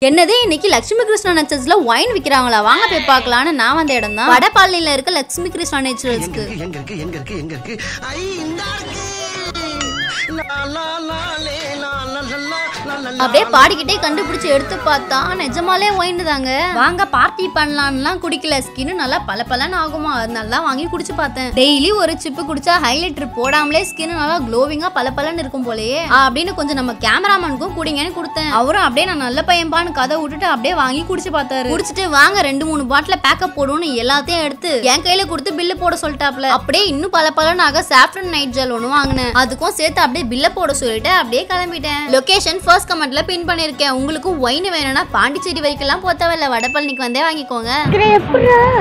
என்னது இன்னைக்கு லட்சுமி கிருஷ்ணா நேச்சர்ஸ்ல ஒயின் விக்கிறாங்களா வாங்க போய் பார்க்கலான்னு நான் வந்த இடம் தான் வடபாளையில இருக்க லட்சுமி கிருஷ்ணா நேச்சர்ஸ்க்கு எங்க இருக்கு எங்க இருக்கு எங்க இருக்கு ஐ இந்த இருக்கு லா லா லா லே லா லா லா லா லா லா லா. அப்படியே பாடிக்கிட்டே கண்டுபிடிச்சு எடுத்து பார்த்தா நிஜமாலே ஒயின் தாங்க வாங்க பார்ட்டி பண்ணலாம்லாம் குடிக்கல ஸ்கின் நல்லா பல ஆகுமா அதனால தான் வாங்கி குடிச்சு பார்த்தேன் டெய்லி ஒரு சிப்பு குடிச்சா ஹைலைட்டர் போடாமலே ஸ்கின் நல்லா க்ளோவிங்கா பல இருக்கும் போலயே அப்படின்னு கொஞ்சம் நம்ம கேமராமேனுக்கும் குடிங்கன்னு கொடுத்தேன் அவரும் அப்படியே நான் நல்ல பையன்பான்னு கதை விட்டுட்டு அப்படியே வாங்கி குடிச்சு பார்த்தாரு குடிச்சிட்டு வாங்க ரெண்டு மூணு பாட்டில பேக்கப் போடுவோம்னு எல்லாத்தையும் எடுத்து என் கையில கொடுத்து பில்லு போட சொல்லிட்டாப்ல அப்படியே இன்னும் பல பலனாக சாஃப்ரன் நைட் ஜெல் ஒன்று வாங்கினேன் அதுக்கும் சேர்த்து அப்படியே பில்ல போட சொல்லிட்டு அப்படியே கிளம்பிட்டேன் லொகேஷன் ஃபர்ஸ்ட் கமெண்ட்ல பின் பண்ணிருக்கேன் உங்களுக்கும் ஒயின் வேணும்னா பாண்டிச்சேரி வரைக்கும் எல்லாம் போத்தவில்ல வடபழனிக்கு வந்தே வாங்கிக்கோங்க